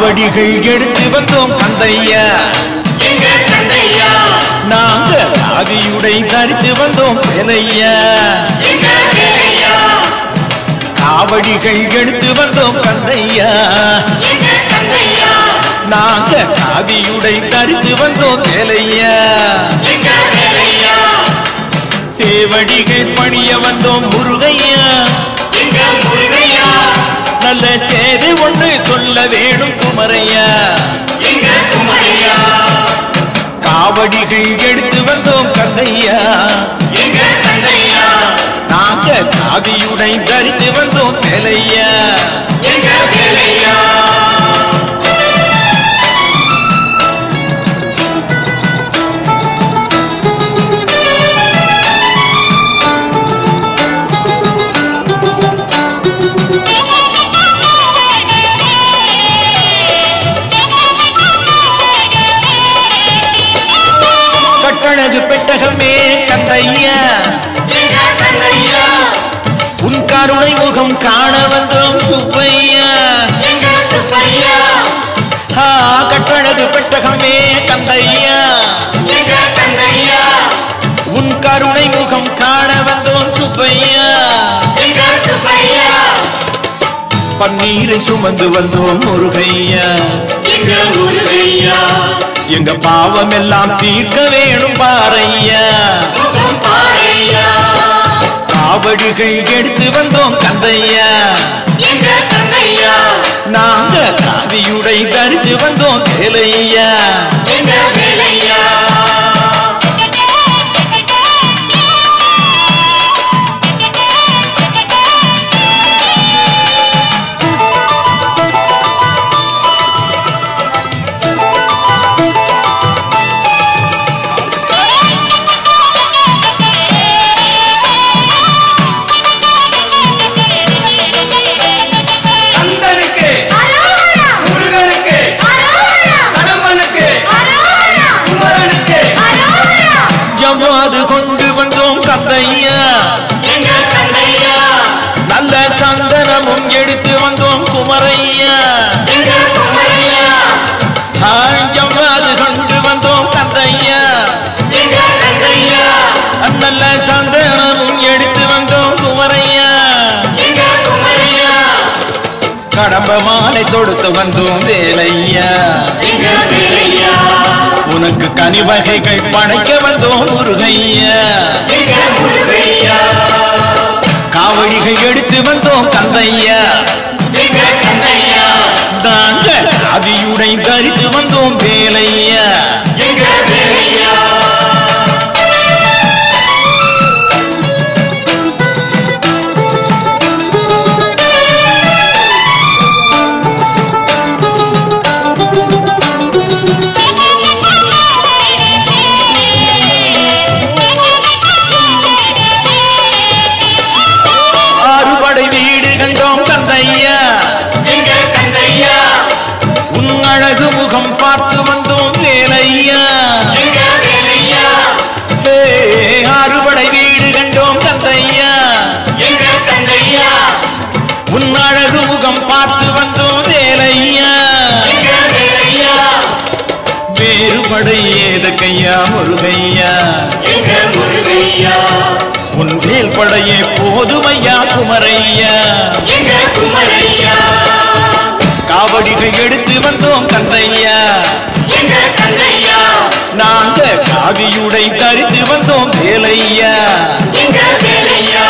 காவடிகள் எடுத்து வந்தோம் கந்தையா எங்க கந்தையா நாங்க ஆதியுடை தரித்து வந்தோம் வேலையா எங்க வேலையா காவடிகள் எடுத்து வந்தோம் கந்தையா எங்க கந்தையா நாங்க காவியுடை தரித்து வந்தோம் வேலையா எங்க வேலையா சேவடிகள் பணிய வந்தோம் முருகையா எங்க முருகையா நல்ல சேதி ஒன்று சொல்ல வேணும் குமரையா எங்க குமரையா காவடிகள் எடுத்து வந்தோம் கந்தையா எங்க கந்தையா நாங்க காவியுடை தரித்து வந்தோம் வேலையா எங்க வேலையா கட்டழகு பெட்டகமே கந்தையா எங்க கந்தையா உன் கருணை முகம் காண வந்தோம் சுப்பையா எங்க சுப்பையா ஆ, கட்டழகு பெட்டகமே கந்தையா எங்க கந்தையா உன் கருணை முகம் காண வந்தோம் சுப்பையா எங்க சுப்பையா பன்னீரை சுமந்து வந்தோம் முருகையா எங்க முருகையா எங்க பாவம் எல்லாம் தீர்க்க வேணும் பாறையா முகம் பாறையா காவடிகள் எடுத்து வந்தோம் கந்தையா எங்க கந்தையா நாங்க காவியுடை தரித்து வந்தோம் வேலையா எங்க வேலையா கந்தனுக்கு அரோரா முருகனுக்கு அரோரா கடம்பனுக்கு அரோரா குமரனுக்கு அரோரா ஜவ்வாது கொண்டு வந்தோம் கந்தையா எங்க கந்தையா நல்ல சந்தனமும் எடுத்து வந்தோம் குமரையா எங்க குமரையா ஆ, ஜவ்வாது கொண்டு வந்தோம் கந்தையா எங்க கந்தையா நல்ல சந்தனமும் எடுத்து வந்தோம் குமரையா எங்க குமரையா கடம்ப மாலை தொடுத்து வந்தோம் வேலையா எங்க வேலையா உனக்கு கனி வகைகள் படைக்க வந்தோம் முருகையா எங்க முருகையா காவடிகள் எடுத்து வந்தோம் கந்தையா எங்க கந்தையா நாங்க காவியுடை தரித்து வந்தோம் வேலையா எங்க வேலையா ஆறுபடை வீடு கண்டோம் கந்தையா எங்க கந்தையா உன் அழகு முகம் பார்த்து வந்தோம் வேலையா எங்க வேலையா ஏ, ஆறுபடை வீடு கண்டோம் கந்தையா எங்க கந்தையா உன் அழகு முகம் பார்த்து வந்தோம் வேலையா எங்க வேலையா வேறுபடை ஏதக்கையா முருகையா எங்க முருகையா உன் வேல் படையே போதுமையா குமரையா எங்க குமரையா காவடிகள் எடுத்து வந்தோம் கந்தையா எங்க கந்தையா நாங்க காவியுடை தரித்து வந்தோம் வேலையா எங்க வேலையா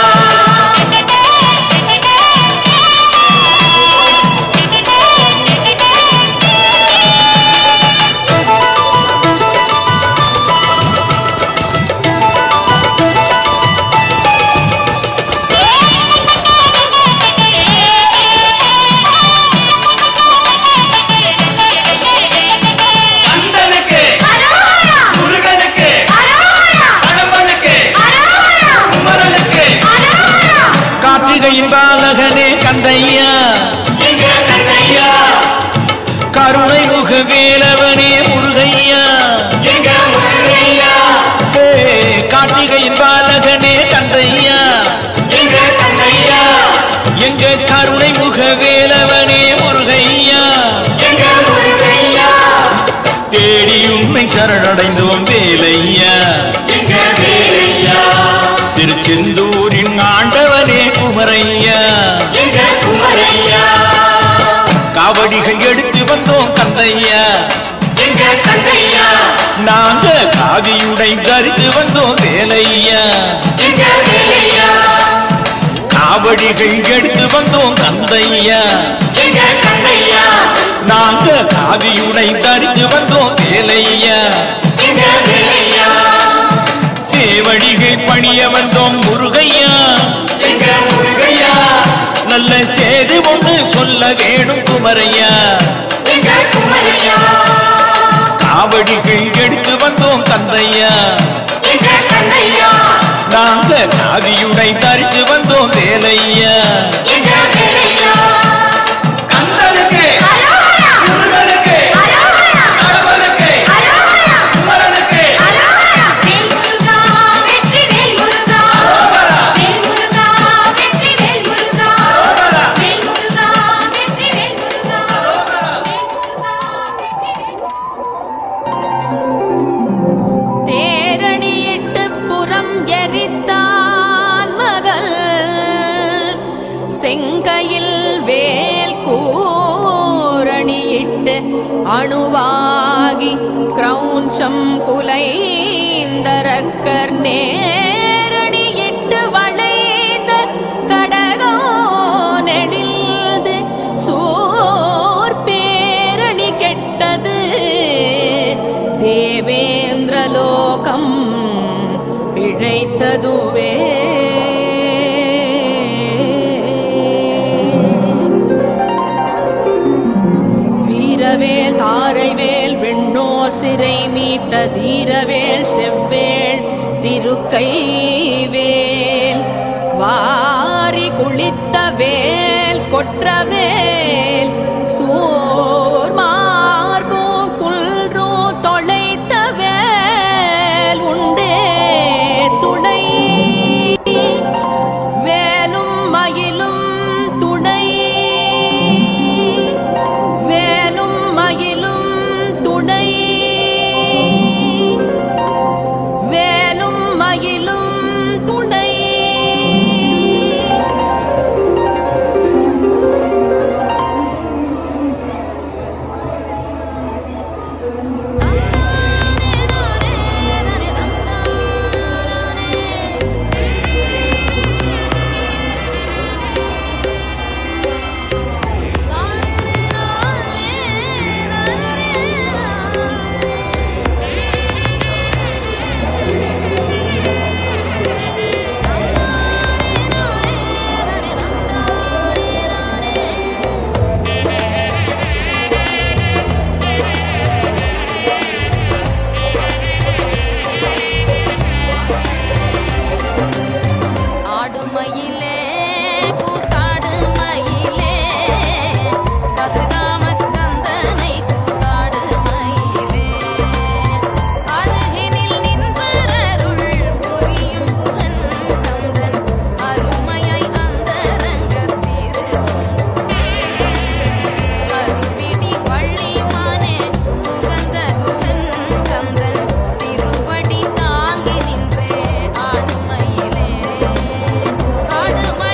கந்தனுக்கு அரோரா முருகனுக்கு அரோரா கடம்பனுக்கு அரோரா குமரனுக்கு அரோரா கார்த்திகையின் பாலகனே கந்தையா எங்க கந்தையா கருணை முக வேலவனே முருகையா எங்க முருகையா ஏ, கார்த்திகையின் பாலகனே கந்தையா எங்க கந்தையா எங்க கருணை முக வேலவனே முருகையா எங்க சரணடைந்தோம் வேலையா எங்க வேலையா திருச்செந்தூரின் ஆண்டவனே குமரையா எங்க குமரையா காவடிகள் எடுத்து வந்தோம் கந்தையா எங்க கந்தையா நாங்க காவியுடை தரித்து வந்தோம் வேலையா எங்க வேலையா காவடிகள் எடுத்து வந்தோம் கந்தையா எங்க கந்தையா நாங்க காவியுடை தரித்து வந்தோம் வேலையா எங்க வேலையா சேவடிகள் பணிய வந்தோம் முருகையா எங்க முருகையா நல்ல சேது ஒன்று சொல்ல வேணும் குமரையா எங்க குமரையா காவடிகள் எடுத்து வந்தோம் கந்தையா எங்க கந்தையா நாங்க காவியுடை தரித்து வந்தோம் வேலையா எங்க வேலையா கந்தனுக்கு அரோகரா முருகனுக்கு அரோகரா கடவுளுக்கு அரோகரா குமரனுக்கு அரோகரா வேல் முருகா வெற்றி வேல் முருகா வேல் முருகா வெற்றி வேல் முருகா வேல் முருகா வெற்றி வேல் முருகா தேரணியிட்டு புறம் எரித்தான் மகள் செங்கையில் வேல் கூரணியிட்டு அணுவாகி கிரௌஞ்சம் குலைந்தரக்கர் நேரணியிட்டு வளைந்த கடகோ நெடில்து சோர் பேரணி கெட்டது தேவேந்திரலோகம் பிழைத்ததுவே வீரவேல் தாரைவேல் வெண்ணோர் சிறை மீட்ட தீரவேல் செவ்வேள் திருக்கைவேல் வாரி குளித்த வேல் கொற்றவேல் சோர் மார்போ குல்ரோ தொலைத்த வேல் உண்டே துணை வேலும் மயிலும் துணை வேலும் மயிலும் துணை வேலும் மயிலும் துணை ஆடுமயிலே கூத்தாடு மயிலே கதிர்காம கந்தனை கூத்தாடு மயிலே அருகினில் நின்பரருள் புரியும் புகன் கந்தன் அருமையாய் அந்தரங்கத்திரு அருவிடி வள்ளிமானே உகந்த குகன் கந்தன் திருவடி தாங்கி நின்றே ஆடுமயிலே ஆடுமயிலே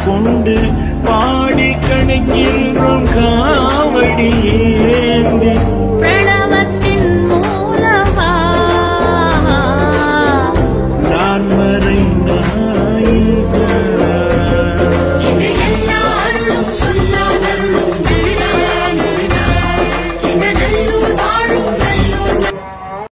கொண்டு பாடி கணக்கின்றோம் காவடியே